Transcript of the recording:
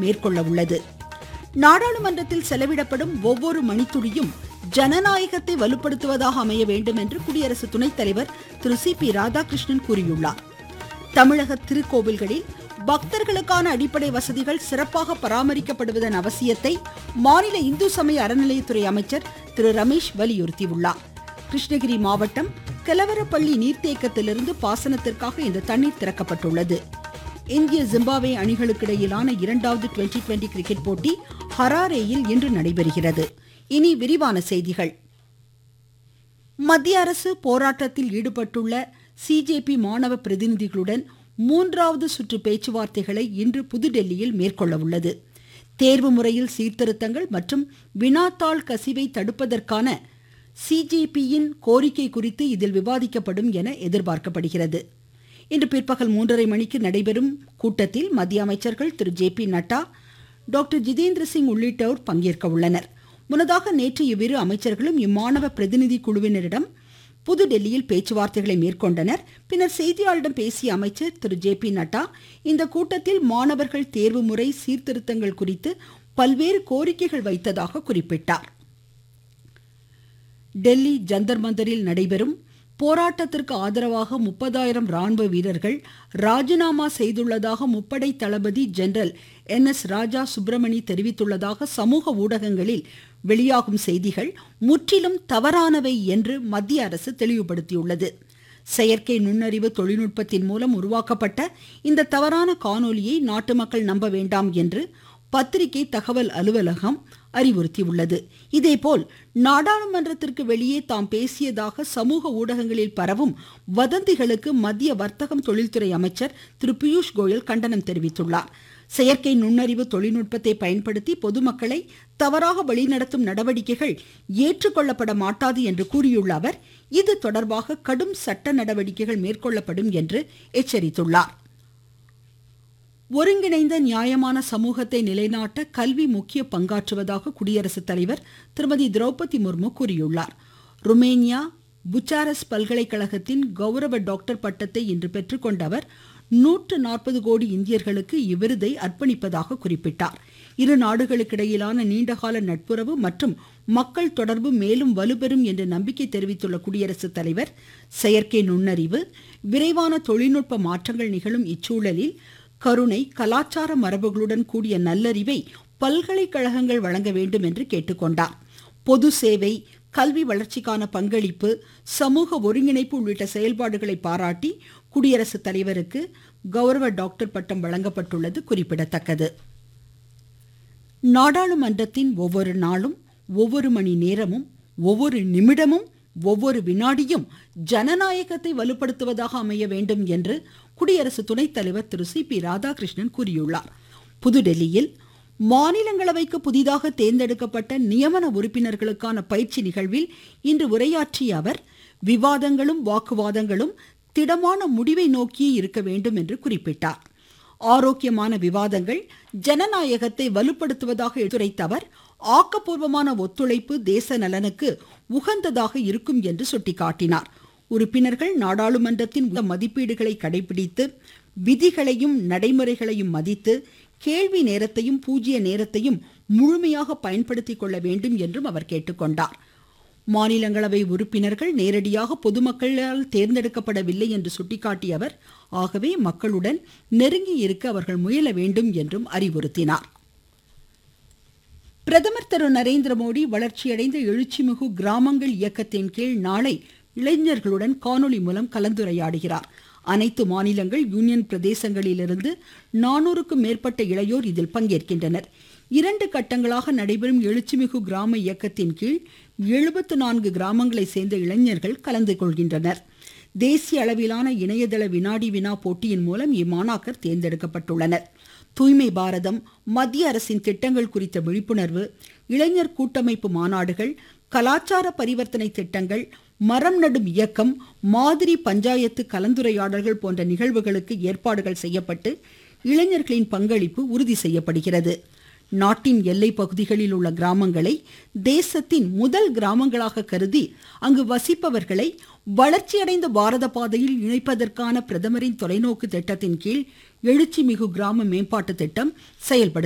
மேற்கொள்ள உள்ளது நாடாளுமன்றத்தில் செலவிடப்படும் ஒவ்வொரு மணித்துளியும் ஜனநாயகத்தை வலுப்படுத்துவதாக அமைய வேண்டும் என்று குடியரசு துணைத் தலைவர் திரு சி பி ராதாகிருஷ்ணன் கூறியுள்ளார் தமிழக திருக்கோவில்களில் பக்தர்களுக்கான அடிப்படை வசதிகள் சிறப்பாக பராமரிக்கப்படுவதன் அவசியத்தை மாநில இந்து சமய அறநிலையத்துறை அமைச்சர் திரு ரமேஷ் வலியுறுத்தியுள்ளார் கிருஷ்ணகிரி மாவட்டம் கெலவரப்பள்ளி நீர்த்தேக்கத்திலிருந்து பாசனத்திற்காக இந்த தண்ணீர் திறக்கப்பட்டுள்ளது இந்திய ஜிம்பாவே அணிகளுக்கிடையிலான இரண்டாவது டுவெண்டி டுவெண்டி கிரிக்கெட் போட்டி ஹராரேயில் இன்று நடைபெறுகிறது இனி விரிவான செய்திகள் மத்திய அரசு போராட்டத்தில் ஈடுபட்டுள்ள சிஜேபி மாணவ பிரதிநிதிகளுடன் மூன்றாவது சுற்று பேச்சுவார்த்தைகளை இன்று புதுடெல்லியில் மேற்கொள்ள உள்ளது தேர்வு முறையில் சீர்திருத்தங்கள் மற்றும் வினாத்தாள் கசிவை தடுப்பதற்கான சிஜேபியின் கோரிக்கை குறித்து இதில் விவாதிக்கப்படும் என எதிர்பார்க்கப்படுகிறது இன்று பிற்பகல் மூன்றரை மணிக்கு நடைபெறும் கூட்டத்தில் மத்திய அமைச்சர்கள் திரு J P Nadda doctor Jitendra Singh உள்ளிட்டோர் பங்கேற்க உள்ளனர் முன்னதாக நேற்று இவ்விரு அமைச்சர்களும் இம்மாணவ பிரதிநிதி குழுவினரிடம் புதுடெல்லியில் பேச்சுவார்த்தைகளை மேற்கொண்டனர் பின்னர் செய்தியாளரிடம் பேசிய அமைச்சர் திரு ஜே பி நட்டா இந்த கூட்டத்தில் மாணவர்கள் தேர்வு முறை சீர்திருத்தங்கள் குறித்து பல்வேறு கோரிக்கைகள் வைத்ததாக குறிப்பிட்டார் டெல்லி ஜந்தர் மந்தரில் நடைபெறும் போராட்டத்திற்கு ஆதரவாக முப்பதாயிரம் ராணுவ வீரர்கள் ராஜினாமா செய்துள்ளதாக முப்படை தளபதி general N S Raja Subramani தெரிவித்துள்ளதாக சமூக ஊடகங்களில் வெளியாகும் செய்திகள் முற்றிலும் தவறானவை என்று மத்திய அரசு தெளிவுபடுத்தியுள்ளது செயற்கை நுண்ணறிவு தொழில்நுட்பத்தின் மூலம் உருவாக்கப்பட்ட இந்த தவறான காணொலியை நாட்டு மக்கள் நம்ப வேண்டாம் என்று பத்திரிகை தகவல் அலுவலகம் அறிவுறுத்தியுள்ளது இதேபோல் நாடாளுமன்றத்திற்கு வெளியே தாம் பேசியதாக சமூக ஊடகங்களில் பரவும் வதந்திகளுக்கு மத்திய வர்த்தகம் தொழில்துறை அமைச்சர் திரு பியூஷ் கோயல் கண்டனம் தெரிவித்துள்ளார் செயற்கை நுண்ணறிவு தொழில்நுட்பத்தை பயன்படுத்தி பொதுமக்களை தவறாக வழிநடத்தும் நடவடிக்கைகள் ஏற்றுக்கொள்ளப்பட மாட்டாது என்று கூறியுள்ள அவர் இது தொடர்பாக கடும் சட்ட நடவடிக்கைகள் மேற்கொள்ளப்படும் என்று எச்சரித்துள்ளார் ஒருங்கிணைந்த நியாயமான சமூகத்தை நிலைநாட்ட கல்வி முக்கிய பங்காற்றுவதாக குடியரசுத் தலைவர் திருமதி திரௌபதி முர்மு கூறியுள்ளார் ருமேனியா புச்சாரஸ் பல்கலைக்கழகத்தின் கௌரவ டாக்டர் பட்டத்தை இன்று பெற்றுக்கொண்ட அவர் நூற்று நாற்பது கோடி இந்தியர்களுக்கு இவ்விருதை அர்ப்பணிப்பதாக குறிப்பிட்டார் இரு நாடுகளுக்கிடையிலான நீண்டகால நட்புறவு மற்றும் மக்கள் தொடர்பு மேலும் வலுப்பெறும் என்று நம்பிக்கை தெரிவித்துள்ள குடியரசுத் தலைவர் செயற்கை நுண்ணறிவு விரைவான தொழில்நுட்ப மாற்றங்கள் நிகழும் இச்சூழலில் கருணை கலாச்சார மரபுகளுடன் கூடிய நல்லறிவை பல்கலைக்கழகங்கள் வழங்க வேண்டும் என்று கேட்டுக்கொண்டார் பொது சேவை கல்வி வளர்ச்சிக்கான பங்களிப்பு சமூக ஒருங்கிணைப்பு உள்ளிட்ட செயல்பாடுகளை பாராட்டி குடியரசுத் தலைவருக்கு கௌரவ டாக்டர் பட்டம் வழங்கப்பட்டுள்ளது குறிப்பிடத்தக்கது நாடாளுமன்றத்தின் ஒவ்வொரு நாளும் ஒவ்வொரு மணி நேரமும் ஒவ்வொரு நிமிடமும் ஒவ்வொரு வினாடியும் ஜனநாயகத்தை வலுப்படுத்துவதாக அமைய வேண்டும் என்று குடியரசு துணைத் தலைவர் திரு சி பி ராதாகிருஷ்ணன் கூறியுள்ளார் புதுடெல்லியில் மாநிலங்களவைக்கு புதிதாக தேர்ந்தெடுக்கப்பட்ட நியமன உறுப்பினர்களுக்கான பயிற்சி நிகழ்வில் இன்று உரையாற்றிய அவர் விவாதங்களும் வாக்குவாதங்களும் திடமான முடிவை நோக்கியே இருக்க வேண்டும் என்று குறிப்பிட்டார் ஆரோக்கியமான விவாதங்கள் ஜனநாயகத்தை வலுப்படுத்துவதாக எடுத்துரைத்த அவர் ஆக்கப்பூர்வமான ஒத்துழைப்பு தேச நலனுக்கு உகந்ததாக இருக்கும் என்று சுட்டிக்காட்டினார் உறுப்பினர்கள் நாடாளுமன்றத்தின் மதிப்பீடுகளை கடைபிடித்து விதிகளையும் நடைமுறைகளையும் மதித்து கேள்வி நேரத்தையும் பூஜ்ய நேரத்தையும் முழுமையாக பயன்படுத்திக் கொள்ள வேண்டும் என்றும் அவர் கேட்டுக்கொண்டார் மாநிலங்களவை உறுப்பினர்கள் நேரடியாக பொதுமக்களால் தேர்ந்தெடுக்கப்படவில்லை என்று சுட்டிக்காட்டிய அவர் ஆகவே மக்களுடன் நெருங்கி இருக்க அவர்கள் முயல வேண்டும் என்றும் அறிவுறுத்தினார் பிரதமர் திரு நரேந்திர மோடி வளர்ச்சியடைந்த எழுச்சிமிகு கிராமங்கள் இயக்கத்தின் கீழ் நாளை இளைஞர்களுடன் காணொலி மூலம் கலந்துரையாடுகிறார் அனைத்து மாநிலங்கள் யூனியன் பிரதேசங்களிலிருந்து நானூறுக்கும் மேற்பட்ட இளையோர் இதில் பங்கேற்கின்றனர் இரண்டு கட்டங்களாக நடைபெறும் எழுச்சிமிகு கிராம இயக்கத்தின் கீழ் எழுபத்து நான்கு கிராமங்களை சேர்ந்த இளைஞர்கள் கலந்து கொள்கின்றனர் தேசிய அளவிலான இணையதள வினாடி வினா போட்டியின் மூலம் இம்மாணாக்கர் தேர்ந்தெடுக்கப்பட்டுள்ளனர் தூய்மை பாரதம் மத்திய அரசின் திட்டங்கள் குறித்த விழிப்புணர்வு இளைஞர் கூட்டமைப்பு மாநாடுகள் கலாச்சார பரிவர்த்தனை திட்டங்கள் மரம் நடும் இயக்கம் மாதிரி பஞ்சாயத்து கலந்துரையாடல்கள் போன்ற நிகழ்வுகளுக்கு ஏற்பாடுகள் செய்யப்பட்டு இளைஞர்களின் பங்களிப்பு உறுதி செய்யப்படுகிறது நாட்டின் எல்லை பகுதிகளில் உள்ள கிராமங்களை தேசத்தின் முதல் கிராமங்களாக கருதி அங்கு வசிப்பவர்களை வளர்ச்சியடைந்த பாரத பாதையில் இணைப்பதற்கான பிரதமரின் தொலைநோக்கு திட்டத்தின் கீழ் எழுச்சிமிகு கிராம மேம்பாட்டு திட்டம் செயல்படுத்தப்படுகிறது